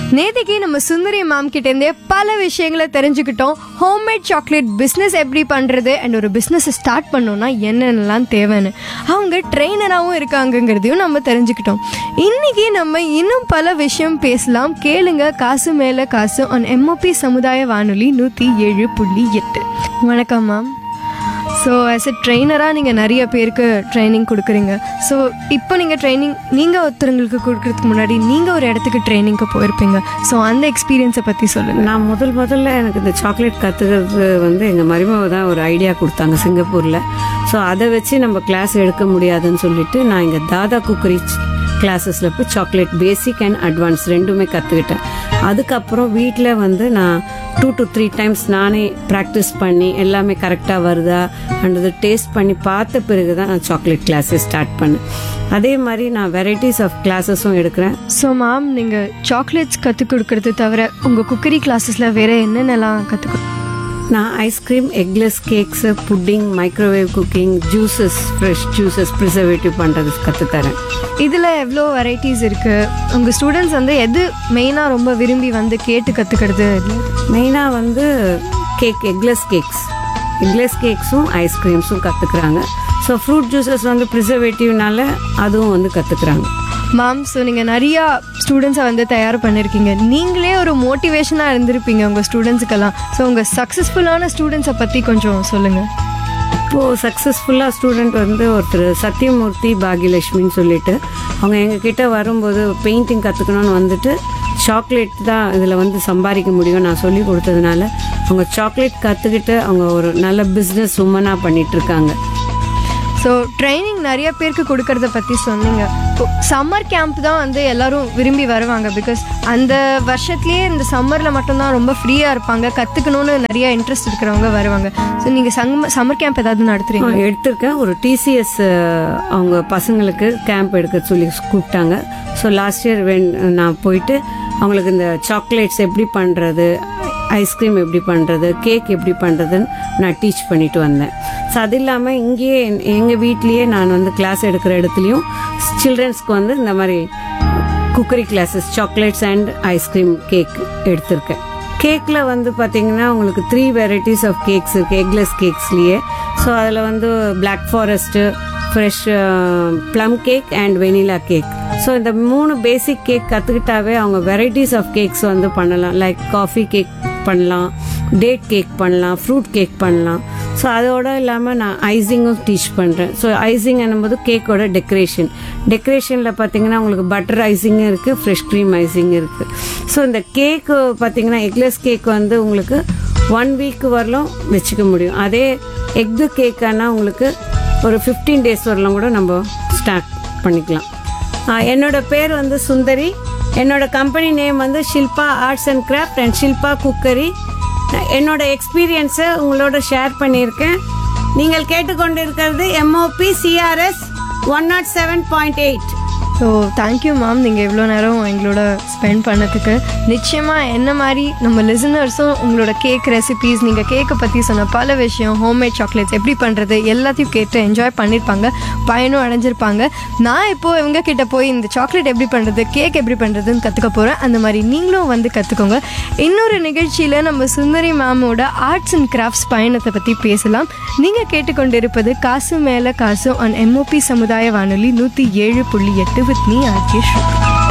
நேத்திக்கு நம்ம சுந்தரி மேம் கிட்ட இருந்தே பல விஷயங்களை தெரிஞ்சுக்கிட்டோம் ஹோம்மேட் சாக்லேட் பிஸ்னஸ் எப்படி பண்றது அண்ட் ஒரு பிஸ்னஸ் ஸ்டார்ட் பண்ணோம்னா என்னென்னலாம் தேவைன்னு அவங்க ட்ரெயினராகவும் இருக்காங்கங்கிறதையும் நம்ம தெரிஞ்சுக்கிட்டோம் இன்னைக்கு நம்ம இன்னும் பல விஷயம் பேசலாம் கேளுங்க காசு மேல காசு ஆன் எம்ஓபி சமுதாய வானொலி நூற்றி ஏழு புள்ளி எட்டு வணக்கம் மேம் ஸோ ஆஸ் எ ட்ரெயினராக நீங்கள் நிறைய பேருக்கு ட்ரைனிங் கொடுக்குறீங்க ஸோ இப்போ நீங்கள் ட்ரைனிங் நீங்கள் ஒருத்தருங்களுக்கு கொடுக்கறதுக்கு முன்னாடி நீங்கள் ஒரு இடத்துக்கு ட்ரைனிங்க்கு போயிருப்பீங்க ஸோ அந்த எக்ஸ்பீரியன்ஸை பற்றி சொல்லுங்கள் நான் முதல் முதல்ல எனக்கு இந்த சாக்லேட் கற்றுக்கிறது வந்து எங்கள் மருமக தான் ஒரு ஐடியா கொடுத்தாங்க சிங்கப்பூரில் ஸோ அதை வச்சு நம்ம கிளாஸ் எடுக்க முடியாதுன்னு சொல்லிட்டு நான் இங்கே தாதா குக்கரி கிளாஸஸில் போய் சாக்லேட் பேசிக் அண்ட் அட்வான்ஸ் ரெண்டுமே கற்றுக்கிட்டேன் அதுக்கப்புறம் வீட்டில் வந்து நான் டூ டு த்ரீ டைம்ஸ் நானே ப்ராக்டிஸ் பண்ணி எல்லாமே கரெக்டாக வருதா அண்டது டேஸ்ட் பண்ணி பார்த்த பிறகு தான் நான் சாக்லேட் கிளாஸஸ் ஸ்டார்ட் பண்ணேன் அதே மாதிரி நான் வெரைட்டிஸ் ஆஃப் கிளாஸஸும் எடுக்கிறேன் ஸோ மேம் நீங்கள் சாக்லேட்ஸ் கற்றுக் கொடுக்கறது தவிர உங்கள் குக்கரி கிளாஸஸில் வேறு என்னென்னலாம் கற்றுக் நான் ice cream eggless cakes pudding microwave cooking juices fresh juices preservative பண்ணுறது கற்றுத்தரேன் இதில் எவ்வளோ வெரைட்டிஸ் இருக்குது உங்கள் ஸ்டூடெண்ட்ஸ் வந்து எது மெயினாக ரொம்ப விரும்பி வந்து கேட்டு கற்றுக்கிறது மெயினாக வந்து கேக் எக்லெஸ் கேக்ஸ் எக்லெஸ் கேக்ஸும் ஐஸ்கிரீம்ஸும் கற்றுக்குறாங்க ஸோ ஃப்ரூட் ஜூஸஸ் வந்து ப்ரிசர்வேட்டிவ்னால அதுவும் வந்து கற்றுக்குறாங்க மேம் ஸோ நீங்கள் நிறையா ஸ்டூடெண்ட்ஸை வந்து தயார் பண்ணியிருக்கீங்க நீங்களே ஒரு மோட்டிவேஷனாக இருந்திருப்பீங்க உங்கள் ஸ்டூடெண்ட்ஸுக்கெல்லாம் ஸோ உங்கள் சக்ஸஸ்ஃபுல்லான ஸ்டூடெண்ட்ஸை பற்றி கொஞ்சம் சொல்லுங்கள் இப்போது சக்ஸஸ்ஃபுல்லாக ஸ்டூடெண்ட் வந்து ஒருத்தர் சத்யமூர்த்தி பாகியலட்சுமின்னு சொல்லிட்டு அவங்க எங்ககிட்ட வரும்போது பெயிண்டிங் கற்றுக்கணும்னு வந்துட்டு சாக்லேட் தான் இதில் வந்து சம்பாதிக்க முடியும் நான் சொல்லி கொடுத்ததுனால அவங்க சாக்லேட் கற்றுக்கிட்டு அவங்க ஒரு நல்ல பிஸ்னஸ் உமனாக பண்ணிகிட்ருக்காங்க ஸோ ட்ரைனிங் நிறைய பேருக்கு கொடுக்கறத பற்றி சொன்னீங்க சம்மர் கேம்ப் தான் வந்து எல்லாரும் விரும்பி வருவாங்க பிகாஸ் அந்த வருஷத்துலேயே இந்த சம்மரில் மட்டும்தான் ரொம்ப ஃப்ரீயாக இருப்பாங்க கற்றுக்கணும்னு நிறைய இன்ட்ரெஸ்ட் இருக்கிறவங்க வருவாங்க ஸோ நீங்கள் சம்ம சம்மர் கேம்ப் ஏதாவது நடத்துறீங்க நான் எடுத்திருக்கேன் ஒரு டிசிஎஸ் அவங்க பசங்களுக்கு கேம்ப் எடுக்க சொல்லி கூப்பிட்டாங்க ஸோ லாஸ்ட் இயர் வென் நான் போயிட்டு அவங்களுக்கு இந்த சாக்லேட்ஸ் எப்படி பண்ணுறது ஐஸ்கிரீம் எப்படி பண்ணுறது கேக் எப்படி பண்ணுறதுன்னு நான் டீச் பண்ணிட்டு வந்தேன் ஸோ அது இல்லாமல் இங்கேயே எங்கள் வீட்லேயே நான் வந்து கிளாஸ் எடுக்கிற இடத்துலையும் சில்ட்ரன்ஸ்க்கு வந்து இந்த மாதிரி cookery classes chocolates and ice cream cake எடுத்திருக்கேன் கேக்கில் வந்து பார்த்தீங்கன்னா உங்களுக்கு த்ரீ வெரைட்டிஸ் ஆஃப் கேக்ஸ் இருக்குது எக்லெஸ் கேக்ஸ்லேயே ஸோ அதில் வந்து black forest fresh plum cake and vanilla cake so இந்த மூணு பேசிக் கேக் கற்றுக்கிட்டாவே அவங்க வெரைட்டிஸ் ஆஃப் கேக்ஸ் வந்து பண்ணலாம் லைக் காஃபி கேக் பண்ணலாம் டேட் கேக் பண்ணலாம் ஃப்ரூட் கேக் பண்ணலாம் ஸோ அதோட இல்லாமல் நான் ஐசிங்கும் டீச் பண்ணுறேன் ஸோ ஐசிங் என்னும்போது கேக்கோட டெக்கரேஷன் டெக்கரேஷனில் பார்த்தீங்கன்னா உங்களுக்கு பட்டர் ஐசிங்கும் இருக்குது ஃப்ரெஷ் க்ரீம் ஐசிங் இருக்குது ஸோ இந்த கேக்கு பார்த்தீங்கன்னா எக்லெஸ் கேக் வந்து உங்களுக்கு ஒன் வீக் வரலும் வச்சுக்க முடியும் அதே எக்கு கேக்கானா உங்களுக்கு ஒரு ஃபிஃப்டீன் டேஸ் வரலாம் கூட நம்ம ஸ்டார்ட் பண்ணிக்கலாம் ஆ, என்னோட பேர் வந்து சுந்தரி என்னோட கம்பெனி நேம் வந்து Shilpa arts and craft and Shilpa cookery என்னோட எக்ஸ்பீரியன்ஸை உங்களோட ஷேர் பண்ணியிருக்கேன் நீங்கள் கேட்டுக்கொண்டிருக்கிறது MOP CRS one naught seven point eight so thank you ma'am நீங்கள் இவ்வளோ நேரம் எங்களோட ஸ்பெண்ட் பண்ணதுக்கு நிச்சயமாக என்ன மாதிரி நம்ம லிசனர்ஸும் உங்களோட கேக் ரெசிபீஸ் நீங்கள் கேக்கை பற்றி சொன்ன பல விஷயம் ஹோம்மேட் சாக்லேட்ஸ் எப்படி பண்ணுறது எல்லாத்தையும் கேட்டு என்ஜாய் பண்ணியிருப்பாங்க பயனும் அடைஞ்சிருப்பாங்க நான் இப்போது இவங்க கிட்ட போய் இந்த சாக்லேட் எப்படி பண்ணுறது கேக் எப்படி பண்ணுறதுன்னு கற்றுக்க போகிறேன் அந்த மாதிரி நீங்களும் வந்து கற்றுக்கோங்க இன்னொரு நிகழ்ச்சியில் நம்ம சுந்தரி மேமோட ஆர்ட்ஸ் அண்ட் கிராஃப்ட்ஸ் பயணத்தை பற்றி பேசலாம் நீங்கள் கேட்டுக்கொண்டிருப்பது காசு மேலே காசு ஆன் எம்ஓபி சமுதாய வானொலி நூற்றி ஏழு புள்ளி எட்டு வித் மீ ஆர்கே ஸ்ருதி